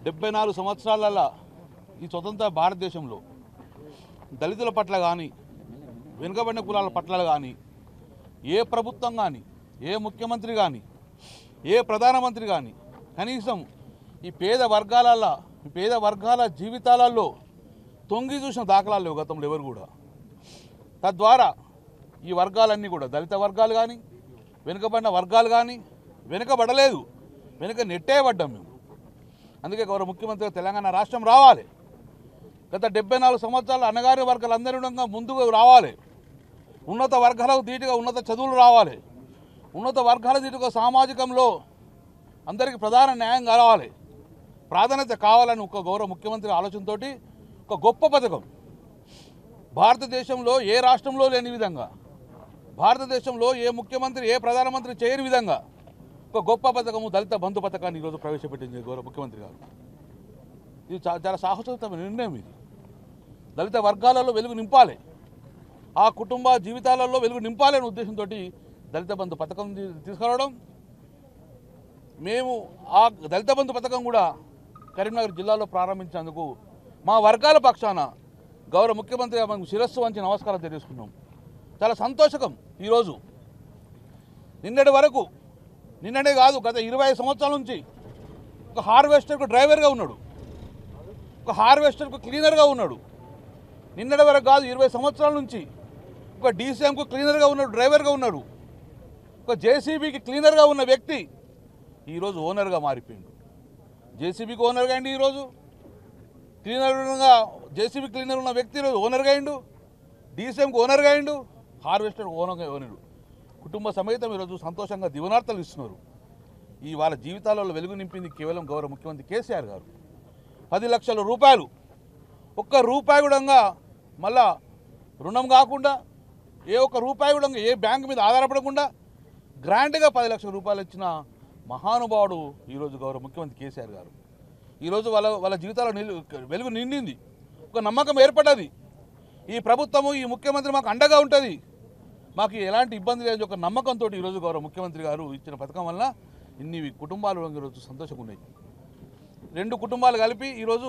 డెబ్బై నాలుగు సంవత్సరాలలో ఈ స్వతంత్ర భారతదేశంలో దళితుల పట్ల కానీ వెనుకబడిన కులాల పట్ల కానీ ఏ ప్రభుత్వం కానీ ఏ ముఖ్యమంత్రి కానీ ఏ ప్రధానమంత్రి కానీ కనీసం ఈ పేద వర్గాలలో ఈ పేద వర్గాల జీవితాలలో తొంగి చూసిన దాఖలాలు లేవు గతంలో ఎవరు కూడా తద్వారా ఈ వర్గాలన్నీ కూడా దళిత వర్గాలు కానీ వెనుకబడిన వర్గాలు కానీ వెనుకబడలేదు వెనుక నెట్టేయబడ్డాం మేము అందుకే గౌరవ ముఖ్యమంత్రి తెలంగాణ రాష్ట్రం రావాలి గత డెబ్బై నాలుగు సంవత్సరాలు అన్నగారి వర్గాలందరి విధంగా ముందుకు రావాలి ఉన్నత వర్గాలకు ధీటుగా ఉన్నత చదువులు రావాలి ఉన్నత వర్గాల ధీటుగా సామాజికంలో అందరికీ ప్రధాన న్యాయం కావాలి ప్రాధాన్యత కావాలని ఒక గౌరవ ముఖ్యమంత్రి ఆలోచనతోటి ఒక గొప్ప పథకం భారతదేశంలో ఏ రాష్ట్రంలో లేని విధంగా భారతదేశంలో ఏ ముఖ్యమంత్రి ఏ ప్రధానమంత్రి చేయని విధంగా ఒక గొప్ప పథకము దళిత బంధు పథకాన్ని ఈరోజు ప్రవేశపెట్టింది గౌరవ ముఖ్యమంత్రి గారు ఇది చా- చాలా సాహసోత్తమైన నిర్ణయం ఇది దళిత వర్గాలలో వెలుగు నింపాలి ఆ కుటుంబ జీవితాలలో వెలుగు నింపాలి అనే ఉద్దేశంతో దళిత బంధు పథకం తీ- తీసుకురావడం మేము ఆ దళిత బంధు పథకం కూడా కరీంనగర్ జిల్లాలో ప్రారంభించినందుకు మా వర్గాల పక్షాన గౌరవ ముఖ్యమంత్రి మనకు శిరస్సు వంచి నమస్కారం తెలియజేసుకున్నాం చాలా సంతోషకం ఈరోజు నిన్నటి వరకు నిన్ననే కాదు గత ఇరవై సంవత్సరాల నుంచి ఒక హార్వెస్టర్కు డ్రైవర్గా ఉన్నాడు ఒక హార్వెస్టర్కు క్లీనర్గా ఉన్నాడు నిన్నటి వరకు కాదు ఇరవై సంవత్సరాల నుంచి ఒక డీసీఎంకు క్లీనర్గా ఉన్నాడు డ్రైవర్గా ఉన్నాడు ఒక జేసీబీకి క్లీనర్గా ఉన్న వ్యక్తి ఈరోజు ఓనర్గా మారిపోయిండు జేసీబీకి ఓనర్గా అయింది ఈరోజు క్లీనర్గా జేసీబీ క్లీనర్ ఉన్న వ్యక్తి ఈరోజు ఓనర్గా అయిండు డీసీఎంకి ఓనర్గా అయిండు హార్వెస్టర్ ఓనర్గా ఓనరు కుటుంబ సమేతం ఈరోజు సంతోషంగా దివనార్తలు ఇస్తున్నారు ఈ వాళ్ళ జీవితాలలో వెలుగు నింపింది కేవలం గౌరవ ముఖ్యమంత్రి కేసీఆర్ గారు పది లక్షల రూపాయలు ఒక్క రూపాయి కూడా మళ్ళా రుణం కాకుండా ఏ ఒక్క రూపాయి కూడా ఏ బ్యాంకు మీద ఆధారపడకుండా గ్రాంట్గా పది లక్షల రూపాయలు ఇచ్చిన మహానుభావుడు ఈరోజు గౌరవ ముఖ్యమంత్రి కేసీఆర్ గారు ఈరోజు వాళ్ళ వాళ్ళ జీవితాల్లో నిలు వెలుగు నిండింది ఒక నమ్మకం ఏర్పడ్డది ఈ ప్రభుత్వము ఈ ముఖ్యమంత్రి మాకు అండగా ఉంటుంది మాకు ఎలాంటి ఇబ్బంది లేదు ఒక నమ్మకంతో ఈరోజు గౌరవ ముఖ్యమంత్రి గారు ఇచ్చిన పథకం వల్ల ఇన్ని కుటుంబాలు ఈరోజు సంతోషంగా ఉన్నాయి రెండు కుటుంబాలు కలిపి ఈరోజు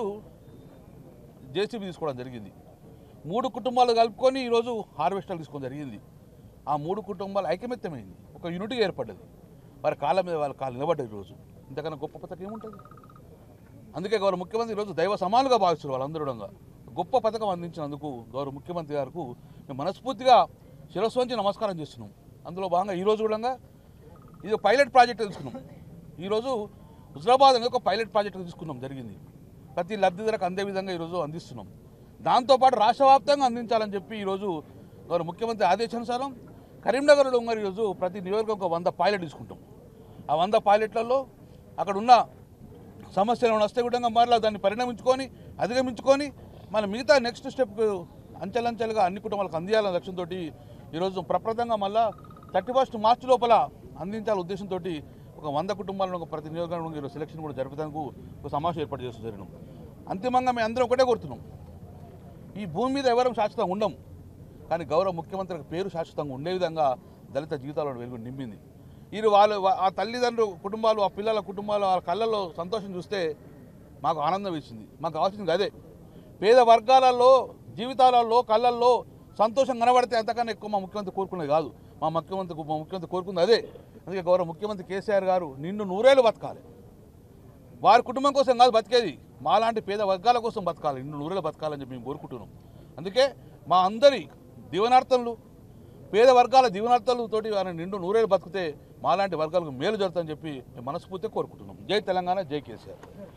జేసీబీ తీసుకోవడం జరిగింది మూడు కుటుంబాలు కలుపుకొని ఈరోజు హార్వెస్టర్ తీసుకోవడం జరిగింది ఆ మూడు కుటుంబాలు ఐకమత్యమైంది ఒక యూనిటీ ఏర్పడ్డది వారి కాళ్ళ మీద వాళ్ళ కాళ్ళు నిలబడ్డది ఈరోజు ఇంతకన్నా గొప్ప పథకం ఏముంటుంది అందుకే గౌరవ ముఖ్యమంత్రి ఈరోజు దైవ సమానులుగా భావిస్తారు వాళ్ళందరూ కూడా. గొప్ప పథకం అందించినందుకు గౌరవ ముఖ్యమంత్రి గారికి మేము మనస్ఫూర్తిగా శిరస్సు వంచి నమస్కారం చేస్తున్నాం అందులో భాగంగా ఈరోజు కూడా ఇది ఒక పైలట్ ప్రాజెక్ట్ తీసుకున్నాం ఈరోజు హుజరాబాద్ అనేది ఒక పైలట్ ప్రాజెక్ట్ తీసుకున్నాం జరిగింది ప్రతి లబ్ధిదారులకు అందే విధంగా ఈరోజు అందిస్తున్నాం దాంతోపాటు రాష్ట్ర వ్యాప్తంగా అందించాలని చెప్పి ఈరోజు గౌరవ ముఖ్యమంత్రి ఆదేశానుసారం కరీంనగర్లో ఉన్న ఈరోజు ప్రతి నియోజకవర్గం ఒక వంద పైలట్ తీసుకుంటాం ఆ వంద పైలట్లలో అక్కడ ఉన్న సమస్యలు ఏమైనా వస్తే కూడా మరలా దాన్ని పరిణమించుకొని అధిగమించుకొని మన మిగతా నెక్స్ట్ స్టెప్ అంచెలంచెలుగా అన్ని కుటుంబాలకు అందియాలనే లక్ష్యంతో ఈరోజు ప్రప్రదంగా మళ్ళా థర్టీ ఫస్ట్ మార్చి లోపల అందించాల ఉద్దేశంతో ఒక వంద కుటుంబాలను ఒక ప్రతి నియోజకవర్గం ఈరోజు సెలక్షన్ కూడా జరపడానికి ఒక సమావేశం ఏర్పాటు చేస్తూ జరిగినాం అంతిమంగా మేము అందరం ఒకటే కోరుతున్నాం ఈ భూమి మీద ఎవరం శాశ్వతంగా ఉండం కానీ గౌరవ ముఖ్యమంత్రికి పేరు శాశ్వతంగా ఉండే విధంగా దళిత జీవితాలను వెలుగు నింపింది వీరు వాళ్ళు వా- ఆ తల్లిదండ్రులు కుటుంబాలు ఆ పిల్లల కుటుంబాలు వాళ్ళ కళ్ళల్లో సంతోషం చూస్తే మాకు ఆనందం వేసింది మాకు కావాల్సింది అదే పేద వర్గాలలో జీవితాలలో కళ్ళల్లో సంతోషం కనబడితే అంతకన్నా ఎక్కువ మా ముఖ్యమంత్రి కోరుకునేది కాదు మా ముఖ్యమంత్రి మా ముఖ్యమంత్రి కోరుకుంది అదే అందుకే గౌరవ ముఖ్యమంత్రి కేసీఆర్ గారు నిండు నూరేళ్ళు బతకాలి వారి కుటుంబం కోసం కాదు బతికేది మాలాంటి పేద వర్గాల కోసం బతకాలి నిన్ను నూరేళ్ళు బతకాలని చెప్పి మేము కోరుకుంటున్నాం అందుకే మా అందరి దీవనార్థనలు పేద వర్గాల దీవనార్థాలతోటి వారిని నిండు నూరేళ్ళు బతికితే మాలాంటి వర్గాలకు మేలు జరుగుతుందని చెప్పి మేము మనస్ఫూర్తిగా కోరుకుంటున్నాం జై తెలంగాణ జై కేసీఆర్